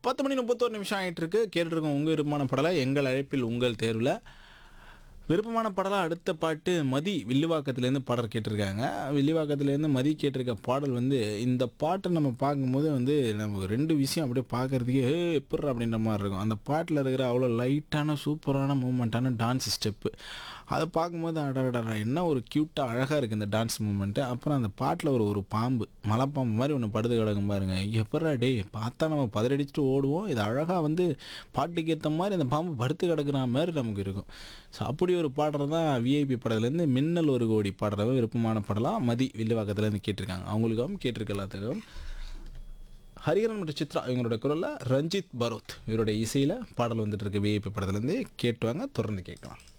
பத்து மணி முப்பத்தோரு நிமிஷம் ஆயிட்டு இருக்கு கேட்டுருக்கோம் உங்கள் விருப்பமான படலை எங்கள் அழைப்பில் உங்கள் தேர்வில் விருப்பமான படலாம் அடுத்த பாட்டு மதி வில்லிவாக்கத்துலேருந்து பாடல் கேட்டிருக்காங்க வில்லிவாக்கத்துலேருந்து மதி கேட்டிருக்க பாடல் வந்து இந்த பாட்டை நம்ம பார்க்கும்போது வந்து நமக்கு ரெண்டு விஷயம் அப்படியே பார்க்கறதுக்கே "ஏ, எப்பட்றா அப்படின்ற மாதிரி இருக்கும் அந்த பாட்டில் இருக்கிற அவ்வளோ லைட்டான சூப்பரான மூமெண்ட்டான டான்ஸ் ஸ்டெப்பு அதை பார்க்கும்போது அடடா என்ன ஒரு க்யூட்டாக அழகாக இருக்குது இந்த டான்ஸ் மூமெண்ட்டு அப்புறம் அந்த பாட்டில் ஒரு ஒரு பாம்பு மலைப்பாம்பு மாதிரி ஒன்று படுத்து கிடக்கும் பாருங்க எப்பட்றா டேய் பார்த்தா நம்ம பதறடிச்சுட்டு ஓடுவோம் இது அழகாக வந்து பாட்டுக்கு ஏற்ற மாதிரி அந்த பாம்பு படுத்து கிடக்குற மாதிரி நமக்கு இருக்கும் ஸோ அப்படி ஒரு பாடுறது தான் விஐபி படத்துலேருந்து மின்னல் ஒரு கோடி பாடுறவ விருப்பமான பாடலாம் மதி வில்லுவாக்கத்துலேருந்து கேட்டிருக்காங்க அவங்களுக்கும் கேட்டிருக்க எல்லாத்துக்கும் ஹரிஹரன் மற்றும் சித்ரா இவங்களோட குரலில் ரஞ்சித் பரோத் இவருடைய இசையில் பாடல் வந்துட்டு இருக்கு விஐபி படத்துலேருந்து கேட்டுவாங்க தொடர்ந்து கேட்கலாம்